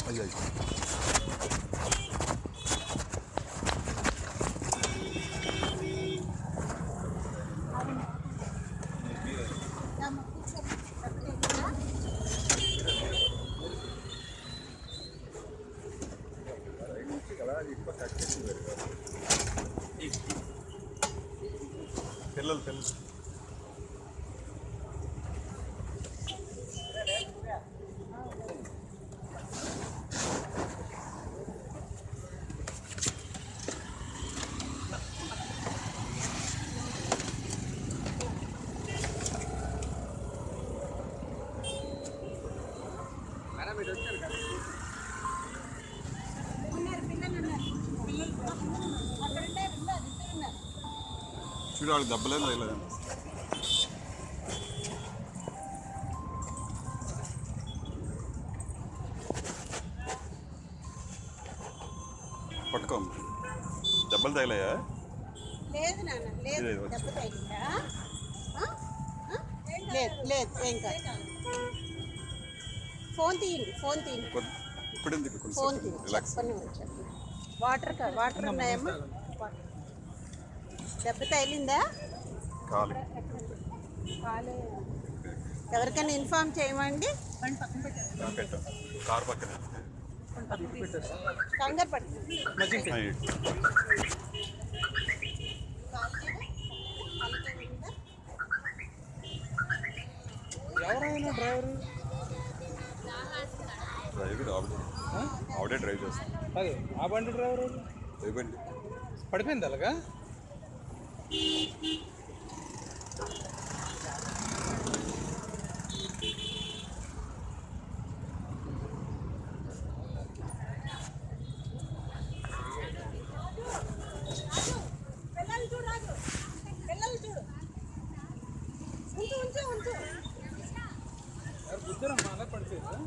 అయ్యో అయ్యో. పిల్లలు పిల్లలు చూడు వాళ్ళకి దెబ్బలేదు తగలేదు పట్టుకో దెబ్బలు తగిలాయా లేదు నాన్న లేదు లేదు, వచ్చి. దెబ్బ తగిలిందా ఆ? ఆ? లేదు లేదు ఏం కాదు ఫోన్ తీయండి ఫోన్ తీయండి కొద్ది ఇప్పుడు ఎందుకు ఫోన్ కొంచెం తీయండి రిలాక్స్ చెప్పండి చెప్పండి వాటర్ కా వాటర్ ఉన్నాయమ్మా దెబ్బ తగిలిందా కాలు ఎవరికైనా ఇన్ఫార్మ్ చేయమండి పెట్టాం కారు పక్కన కంగారు పడుతుంది ఎవరైనా డ్రైవరు డ్రైవర్ ఆవిడే ఆవిడే డ్రైవ్ చేస్తాం అదే ఆ బండి డ్రైవరు ఇవ్వండి పడిపోయింది అలాగా పిల్లలు చూడు రాజు పిల్లలు చూడు ఉంచు ఉంచు ఉంచు ఎవరు గుద్దరమ్మా అలా పడిపోయిందా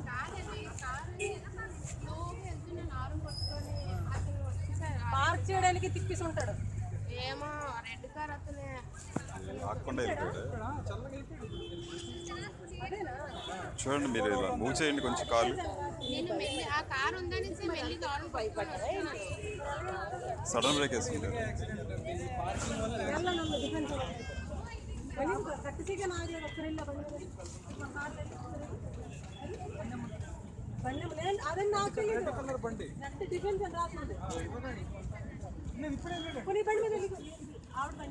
పార్క్ చేయడానికి తిప్పేసి ఉంటాడు ఏమో రెడ్ కార్ అతనే ఆకుండా వెళ్ళిపోయాడు ఇక్కడ చల్లగా అయిపోయింది చూడండి మీరు ఇలా మూవ్ చేయండి కొంచెం కాలు నేను మెల్లి ఆ కార్ ఉందనేసి మెల్లి కారు సడన్ బ్రేక్ వేసుకుంటారు అదే నాకు తెలియదు కలర్ బండి అంటే డిఫెన్స్ అని రాసింది నేను ఇప్పుడే వెళ్ళాను. కొన్ని బండి మీద వెళ్ళి ఆవిడ బండి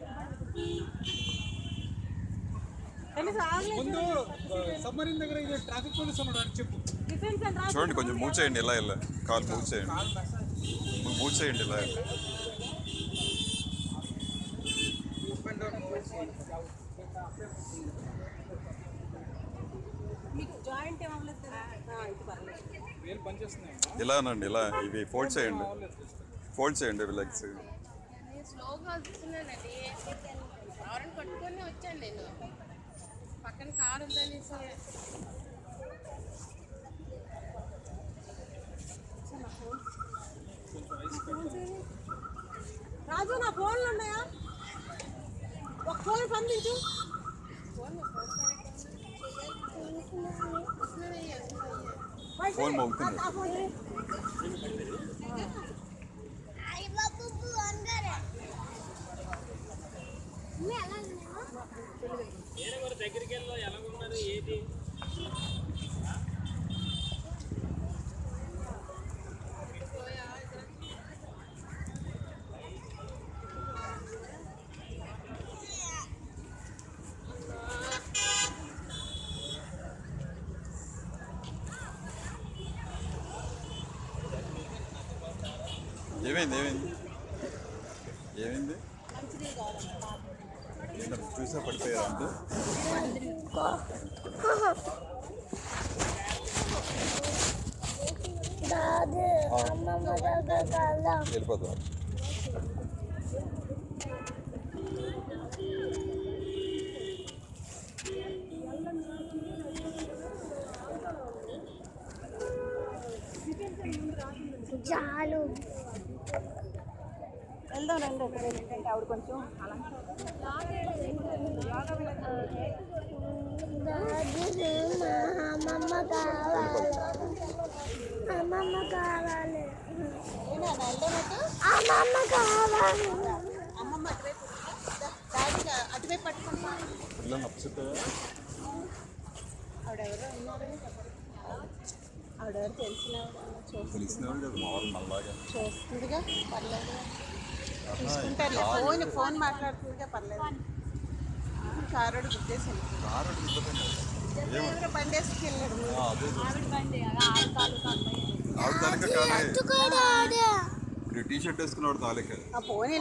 తెలుసు ఆగలేదు ముందు సబ్మరీన్ దగ్గర ఇది ట్రాఫిక్ పోలీస్ ఉన్నాడు అని చెప్పు డిఫెన్స్ అని రాసి చూడండి కొంచెం మూవ్ చేయండి ఇలా ఇలా కాలు మూవ్ చేయండి మూవ్ చేయండి ఇలా ఇలా మీకు జాయింట్ ఏమవ్వలేదు కదా ఆ, ఇది పర్లేదు వేలు పని చేస్తున్నాయి ఇలా అనండి ఇలా ఇవి ఫోల్డ్ చేయండి ఫోల్డ్ చేయండి ఇవి లెగ్స్ నేను స్లోగా వస్తున్నానండి కారుని పట్టుకొని వచ్చాను నేను పక్కన కారు ఉందనేసి రాజు నా ఫోన్లు ఉన్నాయా ఒక ఫోన్ పంపించు వస్తున్నానయ్యా వస్తున్నానయ్యా ఫోన్ మోగుతుంది ఆ ఫోన్ చేయి. ఏమైంది ఏమైంది ఏమైంది ఏంటో చూసా పడిపోయారా అంటే వెళ్ళిపోతాం చాలు వెళ్దాం రండి ఒకటి ఎందుకంటే ఆవిడ కొంచెం అలా దాది మా అమ్మమ్మ కావాలి అమ్మమ్మ కావాలి ఏనా వెళ్దామట అమ్మమ్మ కావాలి అమ్మమ్మ అటువైపు దా, డాడీకి అటువైపు పట్టుకుంటా పిల్లల్ని అప్పచెప్పావా ఆవిడెవరో ఉన్నారని చెప్పండి ఆవిడెవరు తెలిసిన ఆవిడ చూసి తెలిసినవాడు కదా మామూలు మళ్ళాగా చూస్తుందిగా పర్లేదు చూసుకుంటారులే ఫోన్ ఫోన్ మాట్లాడుతుందిగా పర్లేదు కారోడు గుద్దేసింది కారు అడుగుతుందండి ఎవరో బండి వేసుకు వెళ్ళాడు అదే ఆవిడ బండి ఆవిడ తనక కాలే కూడా టీ షర్ట్ వేసుకున్నవాడు తాలే కదా ఆ ఫోన్